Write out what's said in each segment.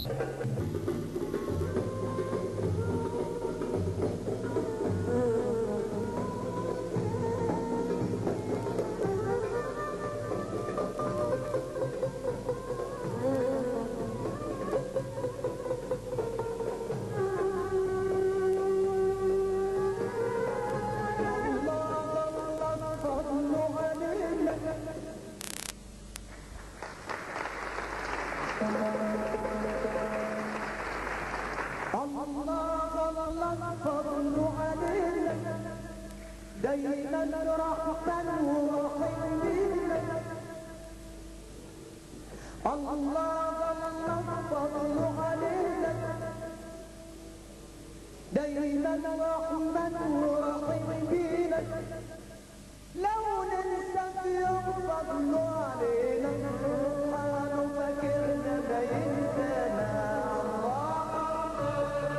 الله الله فضل علينا دايما رحمة ورحيم الله الله فضل علينا دايما رحمة ورحيم لو ننسى في يوم فضل علينا سبحانه فكرنا بيننا الله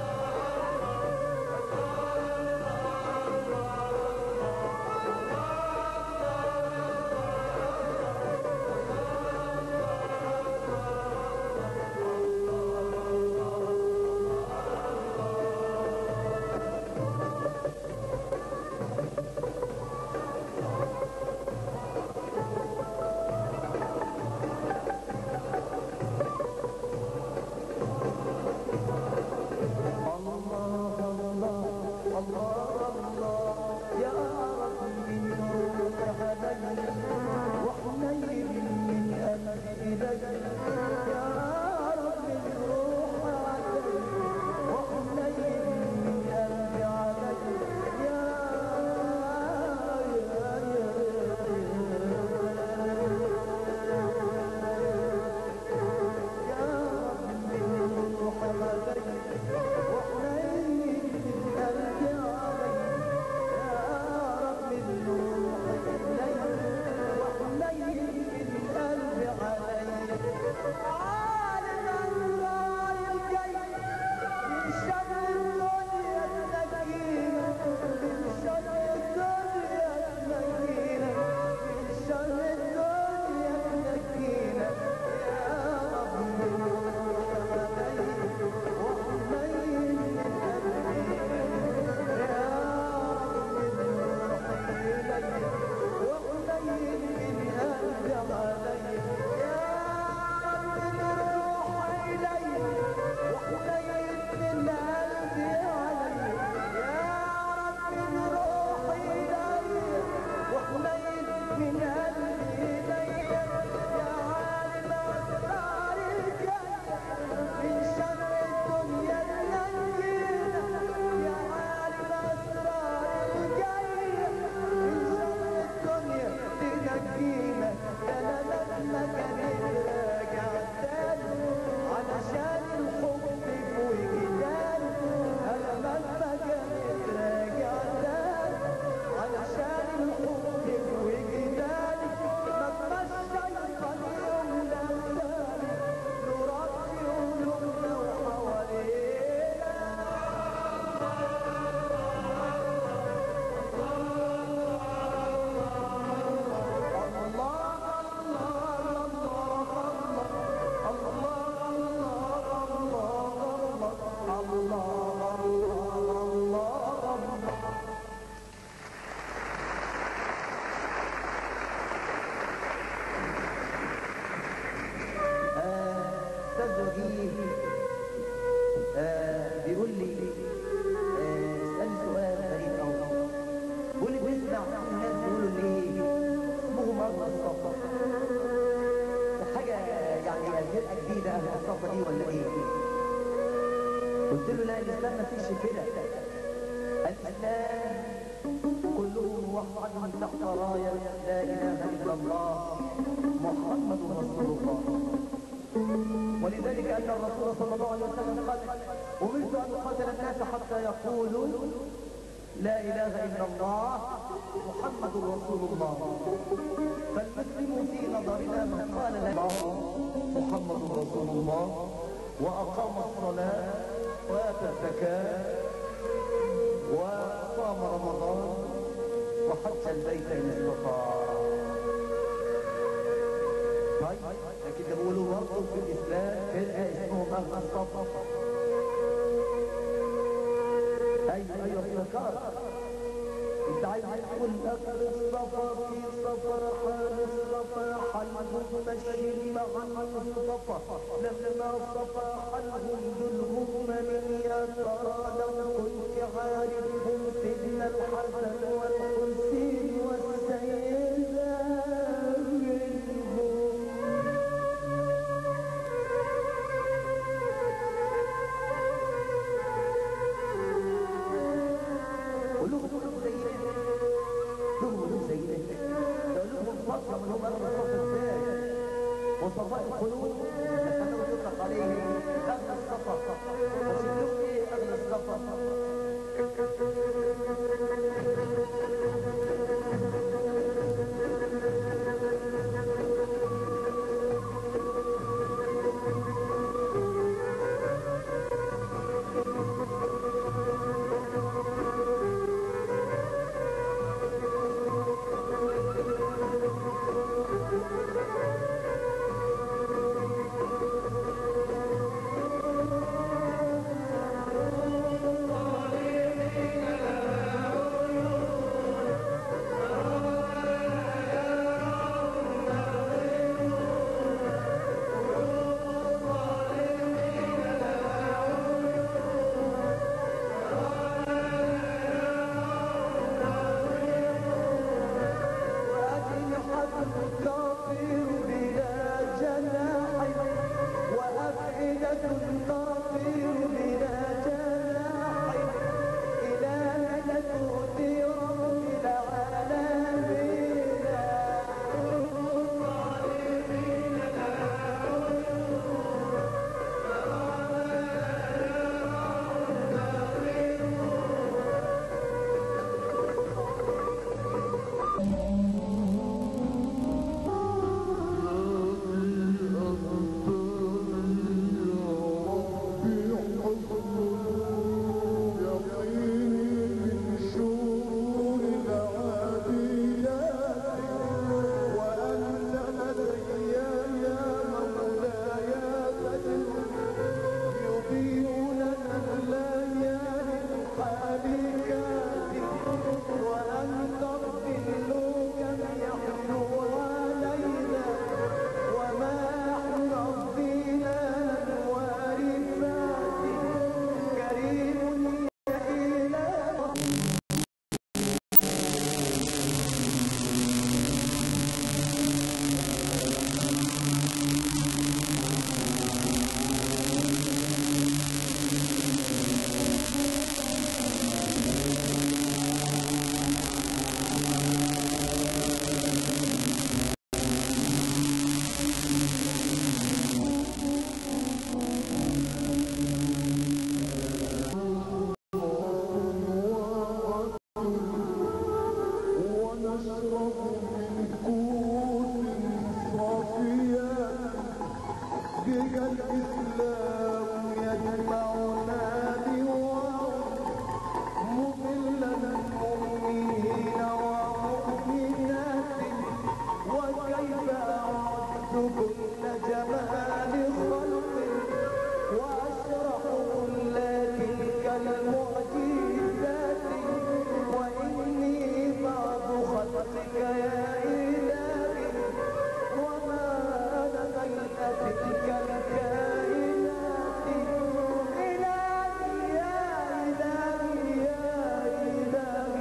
استاذ وجيه آه بيقول لي آه اسالني سؤال غريب قوي بيقول لي بيسمع الناس بيقولوا ليه اسمهم ارض الصفا حاجه يعني فرقه جديده اهل الصفا دي ولا ايه؟ قلت له لا الاسلام ما فيش كده الاسلام كلهم وحد تحت رايه لا اله الا الله محمد رسول الله ولذلك أن الرسول صلى الله عليه وسلم قال أمرت أن أقاتل الناس حتى يقولوا لا إله إلا الله محمد رسول الله فالمسلم في نظرنا من قال لا إله محمد رسول الله وأقام الصلاة وآتى الزكاة وصام رمضان وحج البيت إن استطاع طيب لكن بيقولوا برضه في الاسلام فرقه اسمهم واهل الصفا ايوه ايوه افتكرت انت عايز تقول اهل الصفا في صفا حال الصفا حلهم مشي مع الصفا لما صفا حلهم ذلهم من يا ترى لو كنت عارفهم سيدنا الحسن والحسين والسيدة منهم قولوا لهم زينا قولوا زينا قولوا لهم فترة من هم أهل الصف ازاي وصفاء القلوب لكنه يطلق عليه أهل الصفا وسيدهم إيه أهل الصفا وأجنحة تطير بلا جناح وأفئدة تطير بلا جناح إلى مدى تؤتي رب العالمين وأنت الظل كم يحلو علينا وما احنا فينا الوارثات كريم يا إله ونشرب من كون صافية بقى الإسلام يجمعنا بوعد مضلا المؤمنين ومؤمنات وكيف أعدت كل جمال خلق وأشرح كل تلك المعجزات وإني بعض خلقك يا إلهي وما أنا بين تلك الكائنات إلهي يا إلهي يا إلهي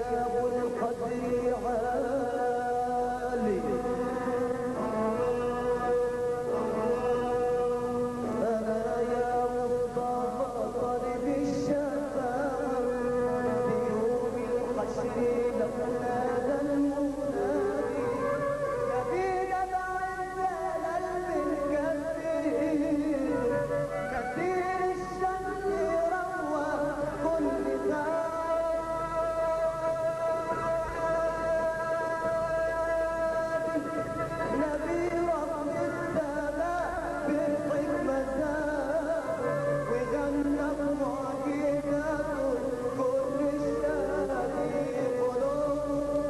حجاب القدر عالي أنا يا مصطفى طالب الشفاعة في يوم الحشر لو نادى المنادي يبينا معنا القلب الكثير كثير الشمس روى كل ذات نبي رب السماء بالحكمة وغنى معجزات كل الشادي قلوب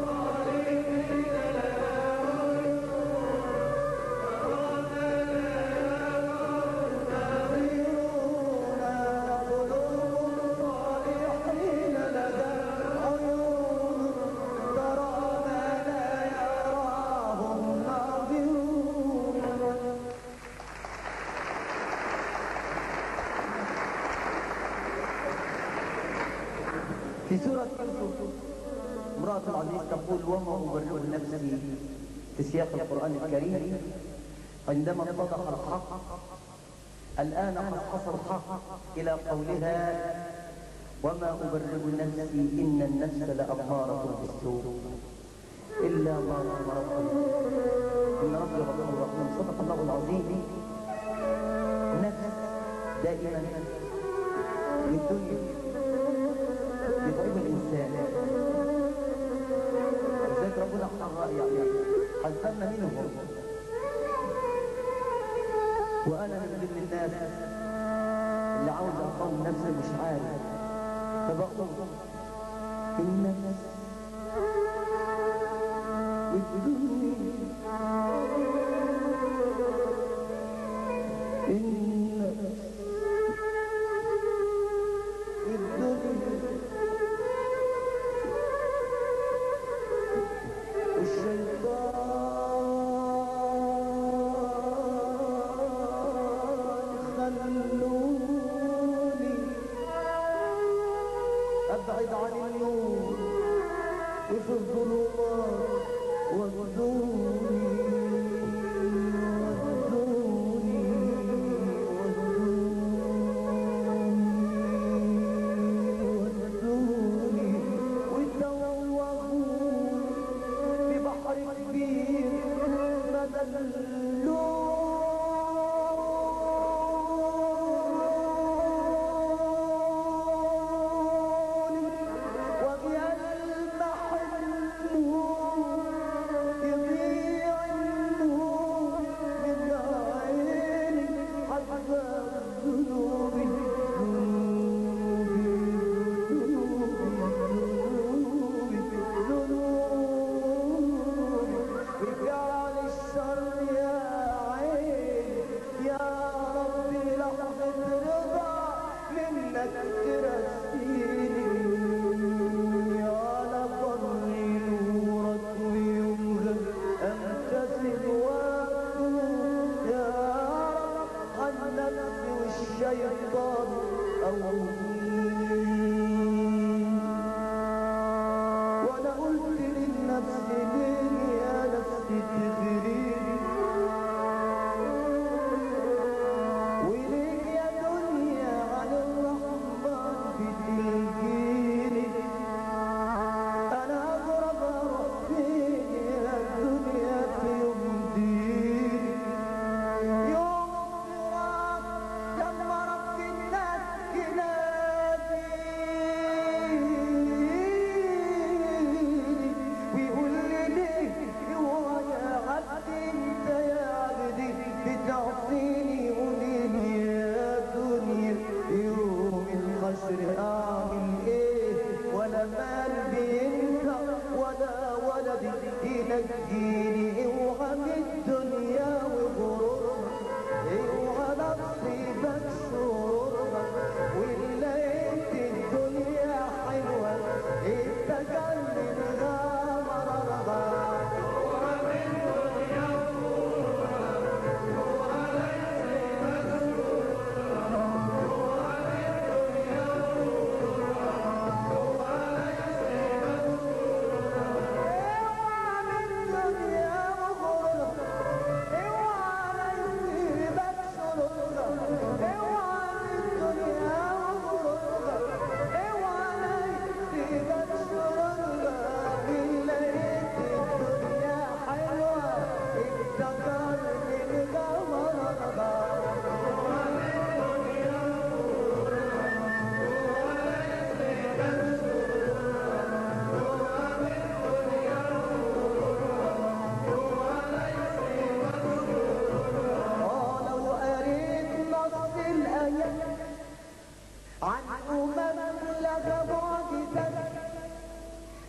في سورة يوسف امرأة العزيز تقول وما أبرئ نفسي في سياق القرآن الكريم عندما اتضح الحق الآن قد حصل الحق إلى قولها وما أبرئ نفسي إن النفس لأمارة بالسوء إلا ما رحم ربي إن ربي غفور رحيم صدق الله العظيم نفس دائما للدنيا يتعب الإنسان لذلك ربنا حرر يعني حذرنا منهم وأنا من ضمن الناس اللي عاوز أقوم نفسي مش عارف فبقول النفس والدنيا النفس الدنيا الشيطان خلوني أبعد عن النور وفي الظلمات ودوني ودوني ودوني وتوهوني في بحر كبير مدلوني وبيلمح النور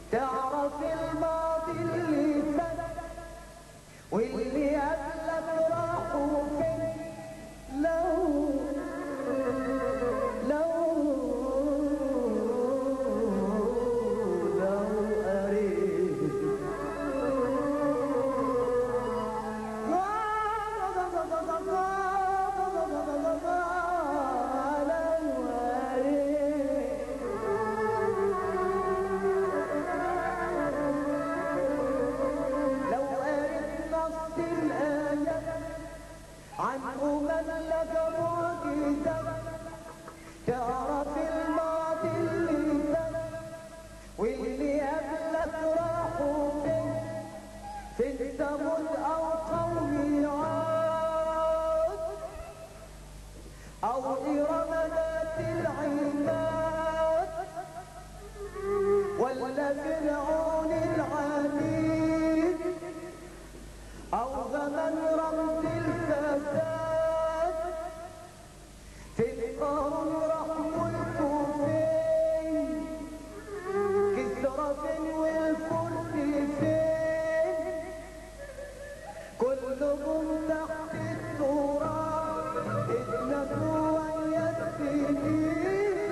تعرف الماضي اللي فات واللي قبلك راحوا فين لو لو لو قريت لو قريت نص الآية عن أمم لك معجزة تعرف الماضي اللي فات واللي قبلك راحوا فين في ثمود أو قوم عاد أو إرم ذات العماد ولا فرعون العنيد أو زمن رمز الفساد في القرن رحم الكوفين كسرى فين والفرس فين كلهم تحت التراب اتنسوا ويا السنين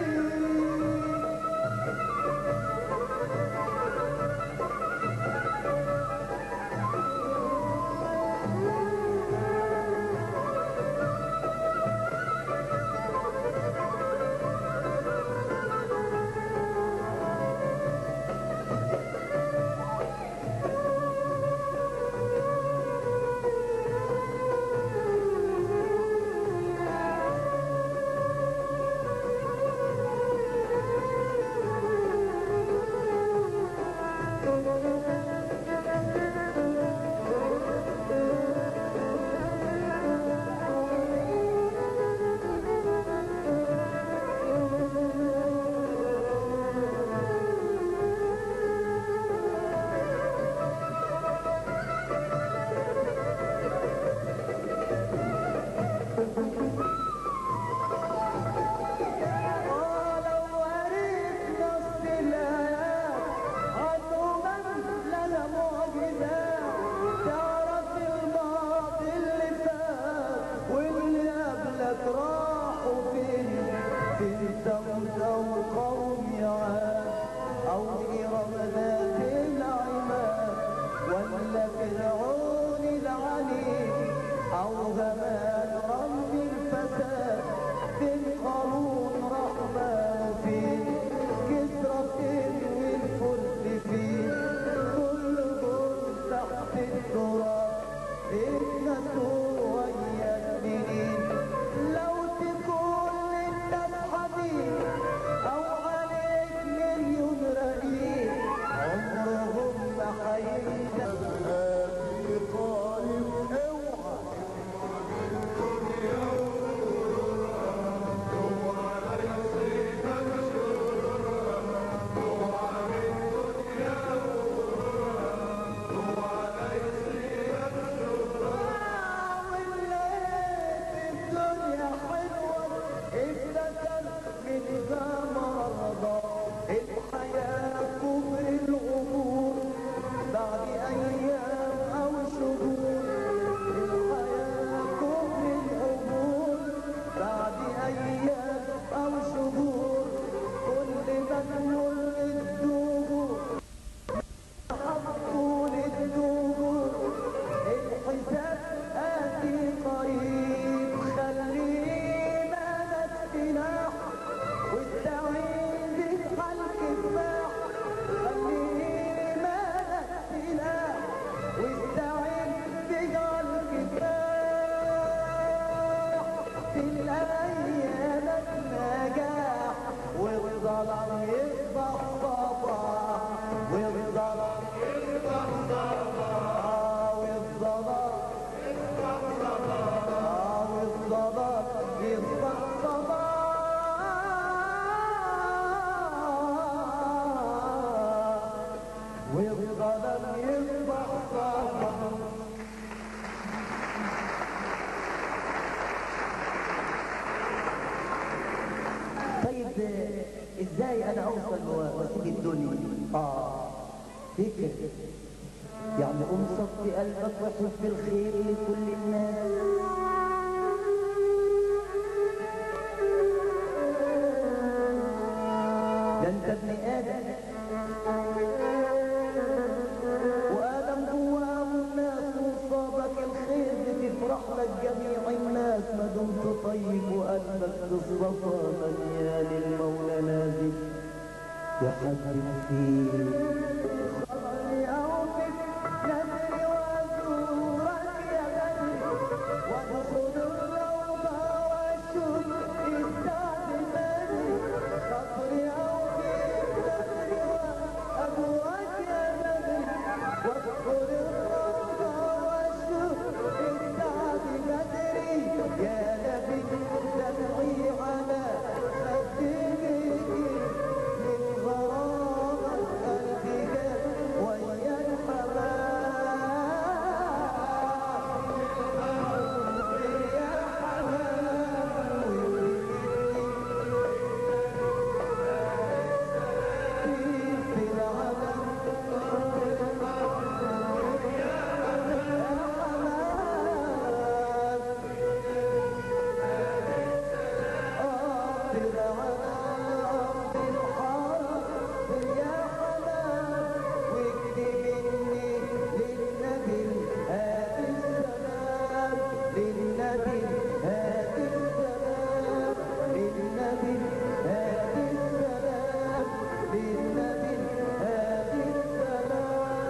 لو قريت نص الآيات عنه من لنا معجزات تعرف الماضي اللي فات واللي قبلك راحوا فين في ثمود أو قوم عاد أو إرم ذات العماد ولا فرعون العنيد أو زمان رمز الفساد فين قارون رحمن فين كسرى فين والفرس فين كلهم تحت التراب اتنسوا ويا السنين لو تكون للناس حبيب او عليك مليون رقيب عمرهم ما حينسى الدنيا حلوة افتكر من مرضى الحياة كبر الغمور بعد أيام أو شهور الحياة كبر الغمور بعد أيام أو شهور كل ما تمر الدهور حطوا للدهور الحساب آتي قريب خلينا نستلاح واستعين بحل كفاح خلينا نستلاح واستعين بجعل كفاح تلاقيانك نجاح والظلم يصبح صباح والظلم يصبح صباح والظلم آه والظلام يصبح صباح والظلام يصبح صباح طيب آه، ازاي انا اوصل و- واسيب الدنيا اه فكر يعني انصت في قلبك وحب الخير لكل الناس ده انت ابن ادم وادم جواه الناس وصابك الخير بتفرح لك جميع الناس ما دمت طيب وقلبك بالصفا مليان المولى نازل يحبب فيك صبري أوفك نذري وأزورك يا بدري وادخل الروضة وأشوف إسعاد بدري صبري أوفك نذري وأزورك يا بدري وادخل الروضة وأشوف إسعاد بدري يا نبي دمعي على خدك من غرام قلبك ويا الحمام يا حمام في العالم أقدر على أرض الحرم يا حمام واكتب مني للنبي هادي السلام للنبي هادي السلام للنبي هادي السلام للنبي هادي السلام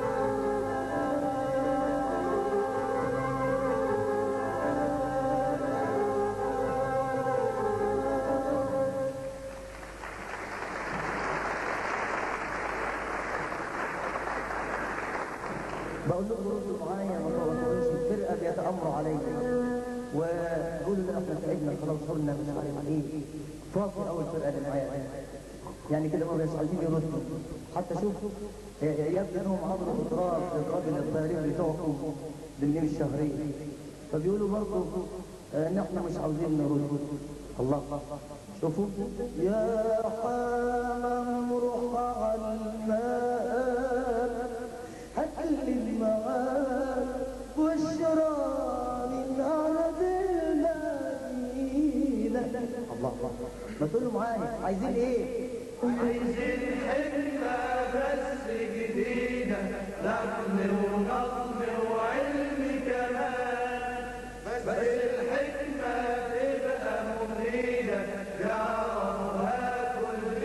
بقول لكم ردوا معايا ما تقولوش الفرقه بيتامروا عليا وقولوا لا احنا تعبنا خلاص قلنا مش عارف ايه فاضي اول فرقه اللي معايا يعني كده ما مش عايزين يردوا حتى شوف يبدو انهم عبروا اضرار في قابل الطيارين بتوعكم بالنيل الشهريه فبيقولوا برضه آه، ان احنا مش عاوزين نرد الله شوفوا يا حمام روح على الماء هات لي المعاد بشرى من أرض المدينة الله الله ما تقولوا معايا عايزين ايه عايزين حكمة بس جديدة لحن ونظم وعلم كمان بس الحكمة تبقى مفيدة يعرفها كل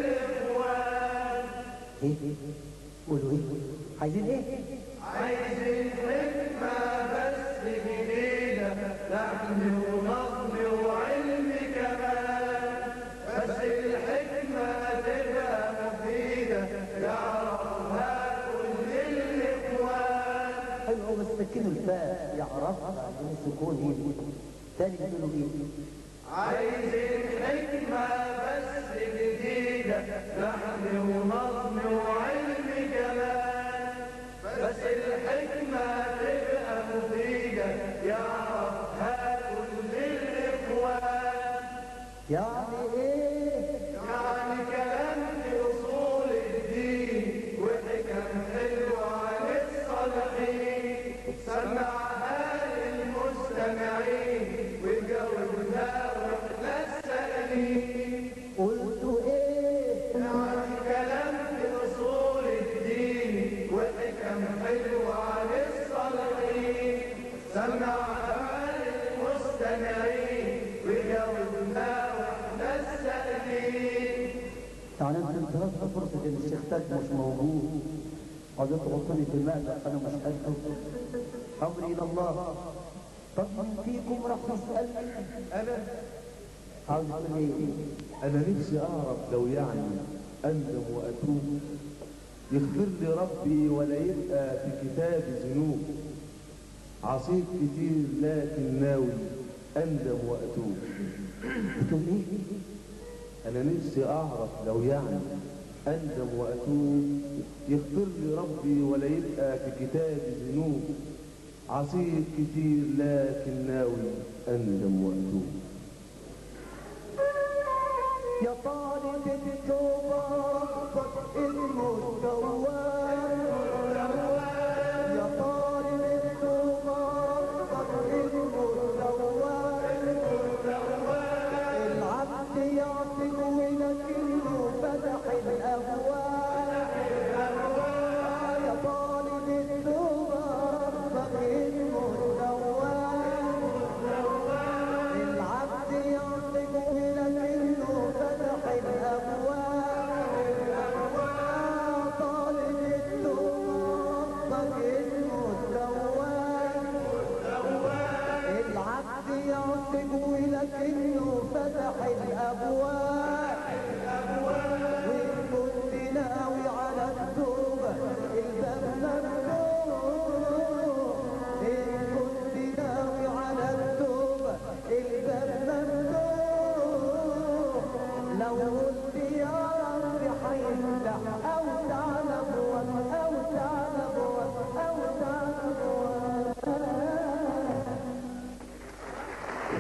الإخوان ايه قولوا ايه عايزين ايه عايزين حكمة بس جديدة لحن ونظم وعلم كمان بس الحكمة تبقى مفيدة يعرفها كل الإخوان حلو بس سكنوا الفاء يعرفها عشان السكون ايه تاني بيقولوا ايه عايزين حكمة بس جديدة لحن ونظم وعلم كمان بس الحكمة تبقى مفيدة يعرفها كل الإخوان يعني إيه يعني كلام في أصول الدين وحكم حلوة عن الصالحين سمعها للمستمعين وجاوبنا واحنا السائلين قلتوا إيه يعني كلام في أصول الدين وحكم حلوة عن الصالحين سمعها للمستمعين وجاوبنا واحنا السائلين يعني انتوا انتهزتوا فرصة ان الشيخ تاج مش موجود قعدوا تغطوني في المعدة انا مش قده امري الى الله طب من فيكم راح يسأل انا عاوز تقول ايه انا نفسي اعرف لو يعني اندم واتوب يغفر لي ربي ولا يبقى في كتابي ذنوب عصيت كتير لكن ناوي اندم واتوب بتقول ايه انا نفسي اعرف لو يعني اندم واتوب يغفر لي ربي ولا يبقى في كتابي ذنوب عصيت كتير لكن ناوي اندم واتوب يا طالب التوبة ربك اسمه التواب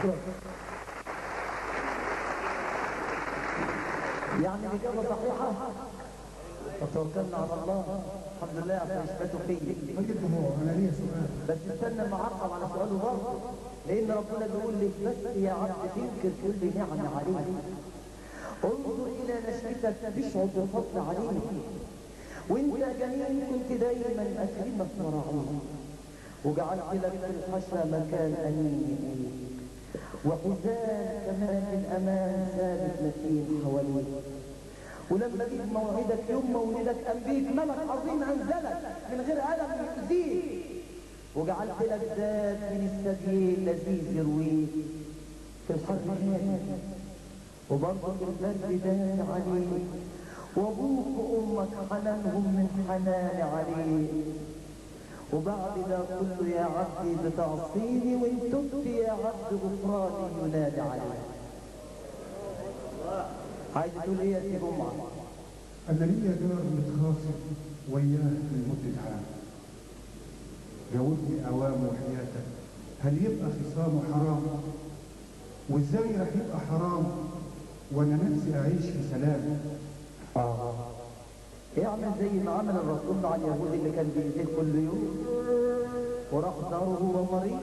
يعني الإجابة صحيحة وتوكلنا على الله الحمد لله على إثباته فيا ما جبت هو انا ليا سؤال بس استنى ما اعقب على سؤاله برضه لان ربنا بيقول لك بس يا عبد تنكر كل نعمه عليك انظر الى نشأتك تشعر بالفضل عليك وانت جميل كنت دايما اكرمك مراعيك وجعلت لك في الحشا مكان امين ليك وحزان كمان الامان ثابت متين حواليك ولما جيت موعدك يوم مولدك قام بيك ملك عظيم انزلك من غير الم يؤذيك وجعلت لك ذات من الثدي لذيذ يرويك في الحر هادي وبرضه في البرد دان عليك وابوك وامك حنانهم من حنان عليك وبعد ده كله يا عبدي بتعصيني وان تبت يا عبد غفراني ينادي عليك عايز تقول ايه يا سي جمعه انا ليا جار متخاصم وياه لمده عام جاوبني اوام وحياتك هل يبقى خصامه حرام وازاي راح يبقى حرام وانا نفسي اعيش في سلام اه يعمل زي ما عمل الرسول مع اليهودي اللي كان بيأذيه كل يوم وراح داره وهو مريض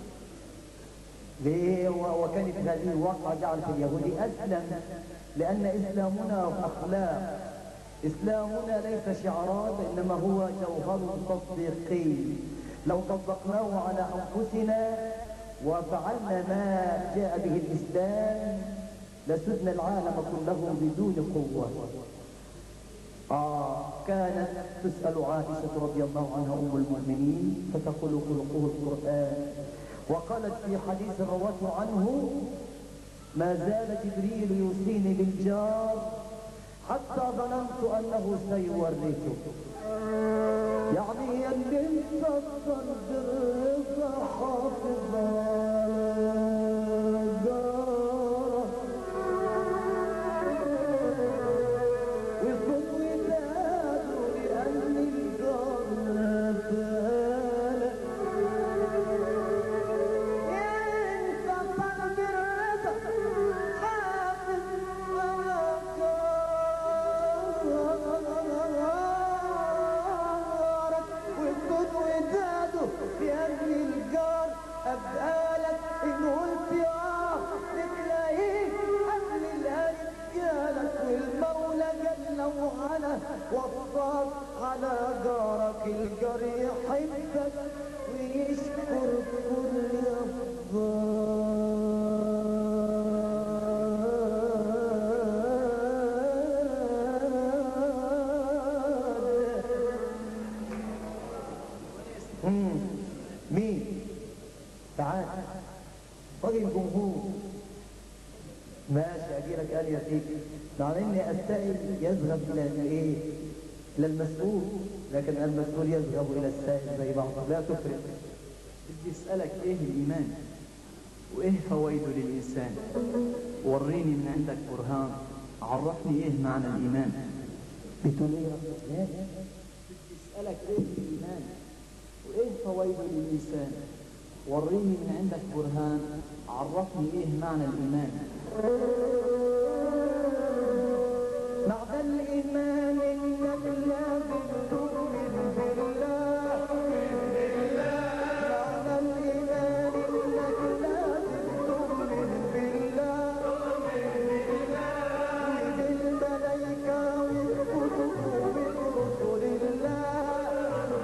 ليه و- وكانت هذه الواقعة جعلت اليهودي أسلم لأن إسلامنا أخلاق إسلامنا ليس شعارات إنما هو جوهر تصديقي لو طبقناه على أنفسنا وفعلنا ما جاء به الإسلام لسدنا العالم كله بدون قوة آه كانت تسأل عائشة رضي الله عنها أم المؤمنين فتقول خلقه القرآن وقالت في حديث روته عنه ما زال جبريل يوصيني بالجار حتى ظننت أنه سيورثه يعني اللي انت الرضا حافظ على جارك ويكون ولاده لأن الجار نفالك انت فرد الرضا حافظ جارك ويكون وداده لأن الجار أبقالك إن قلت يا بتلاقيه قبل القلب جالك والمولى جل وعلا وصاك على جارك الجار يحبك ويشكر كل أفضال مم. مين تعال راجل جمهور ماشي اجيلك قال يا سيدي مع اني السائل يذهب الى ايه الى المسؤول لكن المسؤول يذهب الى السائل زي بعض لا تفرق بدي اسالك ايه الايمان وايه فوائده للانسان وريني من عندك برهان عرفني ايه معنى الايمان بتقول ايه يا رب؟ بدي اسالك ايه الايمان وايه فوائده للانسان وريني من عندك برهان عرفني ايه معنى الايمان معنى الإيمان إنك لازم تؤمن بالله معنى الإيمان إنك لازم تؤمن بالله وبالملائكة والكتب وبرسل الله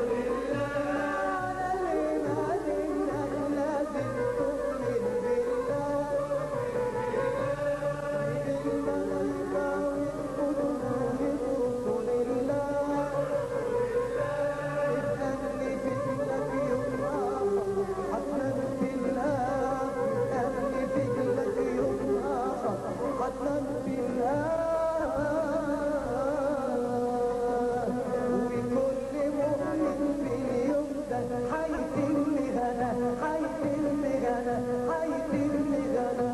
معنى الإيمان إنك لازم تؤمن بالله حيتم غنى حيتم غنى حيتم غنى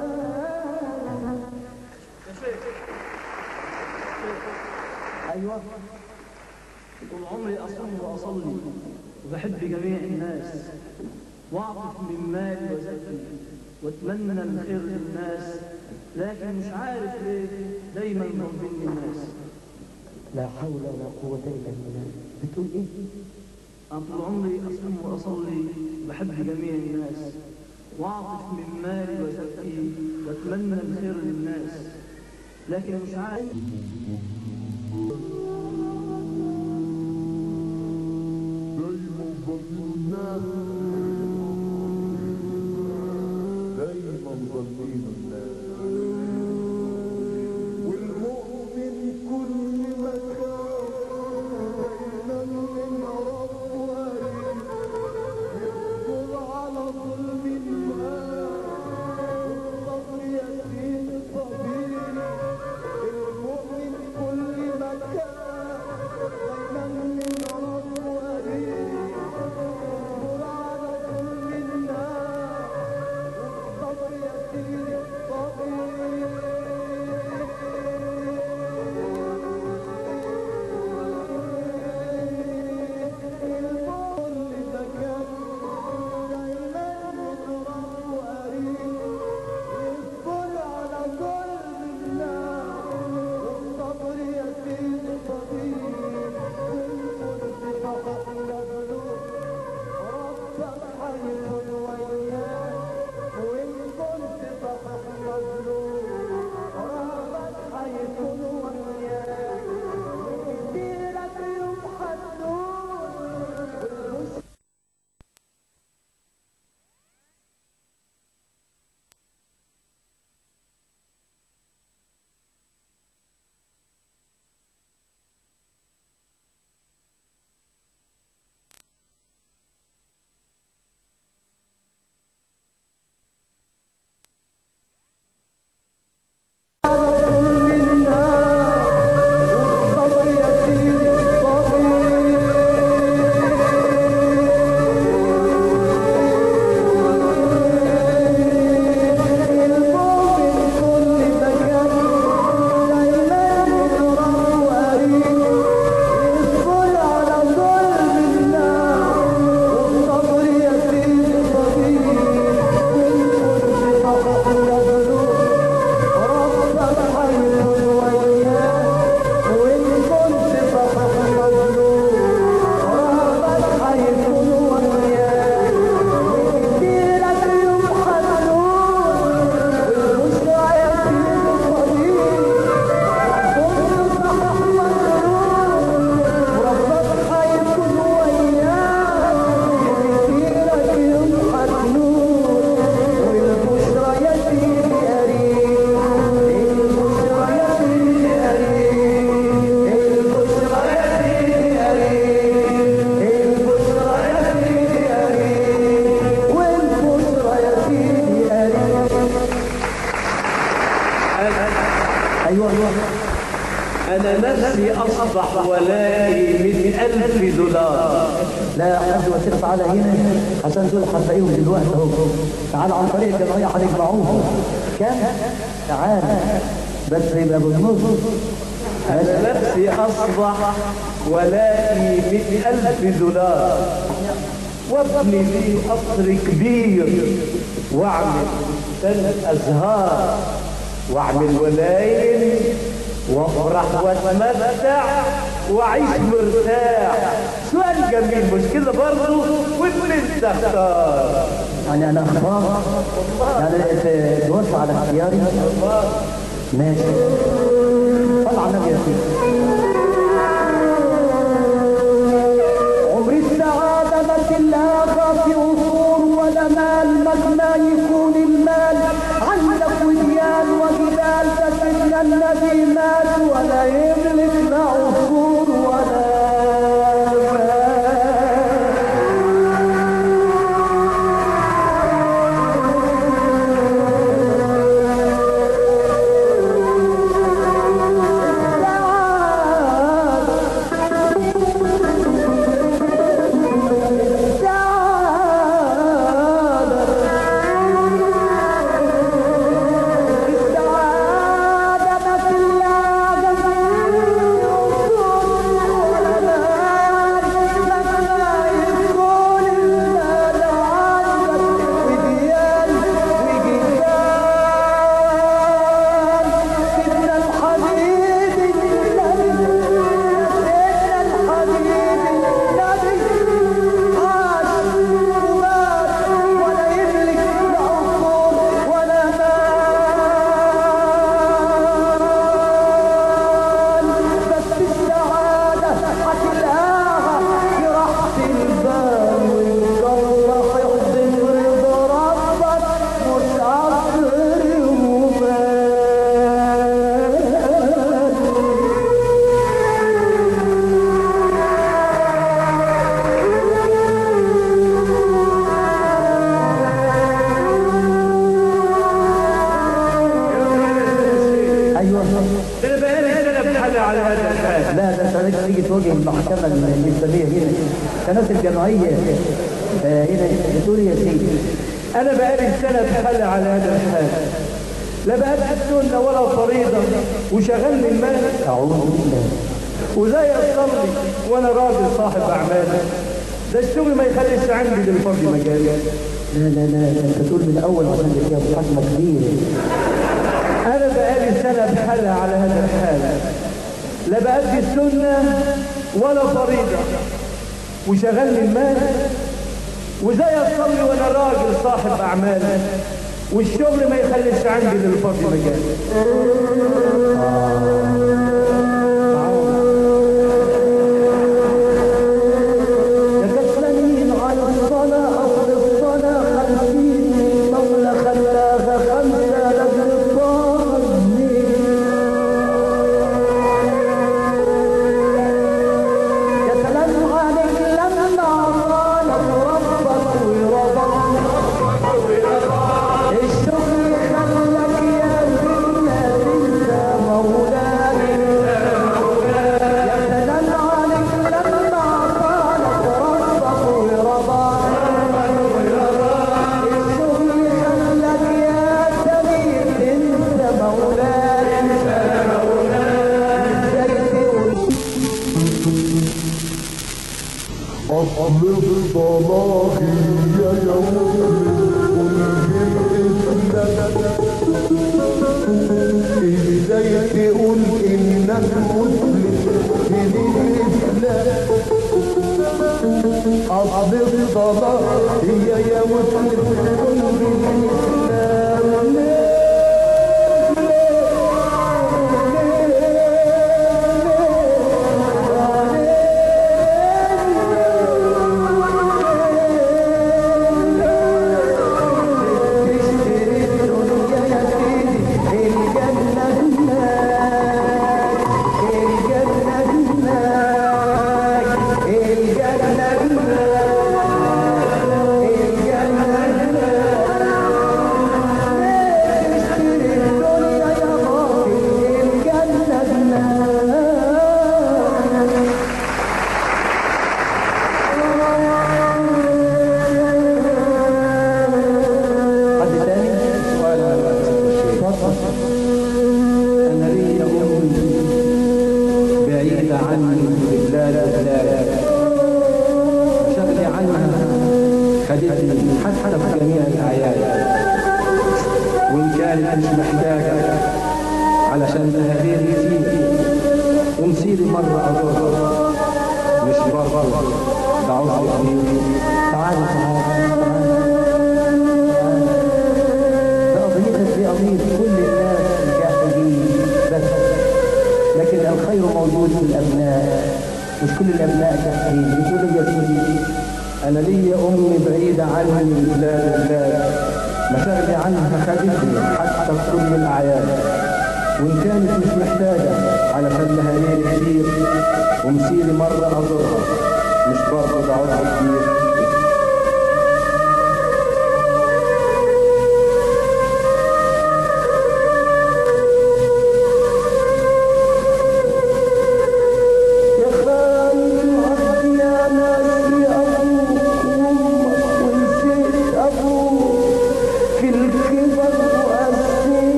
ايوه طول عمري اصوم واصلي وبحب جميع الناس واعطف من مالي وزكي واتمنى الخير للناس لكن مش عارف ليه دايما ضربني الناس لا حول ولا قوة إلا بالله بتقول إيه؟ أنا طول عمري أصوم وأصلي بحب جميع الناس وأعطف من مالي وزكيه وأتمنى الخير للناس لكن مش عارف دايما ظالمين الناس والمؤمن كل مكان دايما من ربه يصبر على ظلم الناس والصبر يتيم صبير المؤمن كل مكان دايما من ربه يصبر على ظلم الناس والصبر يتيم وإن كنت صحح مظلوم رغبت حيكون وياك كتيرك يوم حنون ربك حيكون وياك وإن كنت صحح مظلوم ربك حيكون وياك وكتيرك يوم حنون والبشرى يتيم صديق كنت صحح مظلوم ربك حيكون وياك وكتيرك يوم حنون والبشرى يتيم قريب البشرى يتيم قريب البشرى يتيم قريب البشرى يتيم قريب والبشرى يتيم قريب أيوه أيوه أنا نفسي أصبح ولائي من ألف دولار لا حد وسير تعالى هنا عشان دول هتلاقيهم دلوقتي اهو تعال عن طريق الجمعية هنجمعوهم كام؟ تعال بس يبقى بالنص أنا نفسي أصبح ولائي من ألف دولار وابني لي قصر كبير واعمل ثلاث أزهار واعمل ولايم وافرح واتمتع واعيش مرتاح سؤال جميل مش كده برضه وانت انت اختار يعني انا اختار يعني توافق على اختياري ماشي صل على النبي يا سيدي عمر السعادة ما تلاقى في قصور ولا مال مهما يكون المال عندك وديان وجبال فسيدنا النبي مات ولا يملك لا عصور ولا مال الإسلامية هنا قناة الجمعية آه، هنا بتقول يا سيدي أنا بقالي سنة بحل على هذا الحال لا بقى السنة ولا فريضة وشغلني المال أعوذ بالله وزي أصلي وأنا راجل صاحب أعمال ده الشغل ما يخليش عندي للفرد مجال لا لا لا أنت تقول من الأول عشان دي فيها محاكمة كبيرة أنا بقالي سنة بحالها على هذا الحال لا بأدي السنة ولا فريضة وشغلني المال وزي أصلي وأنا راجل صاحب أعمال والشغل ما يخليش عندي للفرد مجال يكسلني على الصلاة أصل الصلاة خمسين مولى خلاها خمسة لجل الظالمين يا سلام عليك لما قالت ربك ورضاك الشغل خلك يا بنا انت مولاي يا سلام عليك لما قالت ربك ورضاك الشغل خلك يا سمير انت مولاي أصل الصلاة هي يوم ازاي تقول انك مسلم من الاسلام اصل الصلاة هي يا مسلم كل الاسلام تشتري الدنيا يا سيدي الجنة هناك الجنة هناك الجنة هناك الجنة هناك تشتري الدنيا يا غالي الجنة هناك حد تاني؟ سؤال اتفضل أنا لي أم بعيدة عني ببلاد بلاد شغلي عنها خدتني حتى في جميع الأعياد وإن كانت مش محتاجة علشان تهدير كتير ومصيري مرة أزورها مش برضه ده عذري كبير تعالوا تعالوا ده قضيتك دي قضية كل الناس الجاهلين بس لكن الخير موجود في الأبناء مش كل الأبناء جاهلين بتقول يا سيدي أنا لي أمي بعيدة عني من بلاد بلاد مشاغلي عنها خدتني حتى في كل الأعياد وإن كانت مش محتاجة على لها ليل كتير ومسيري مرة أزورها مش برضه ده عذر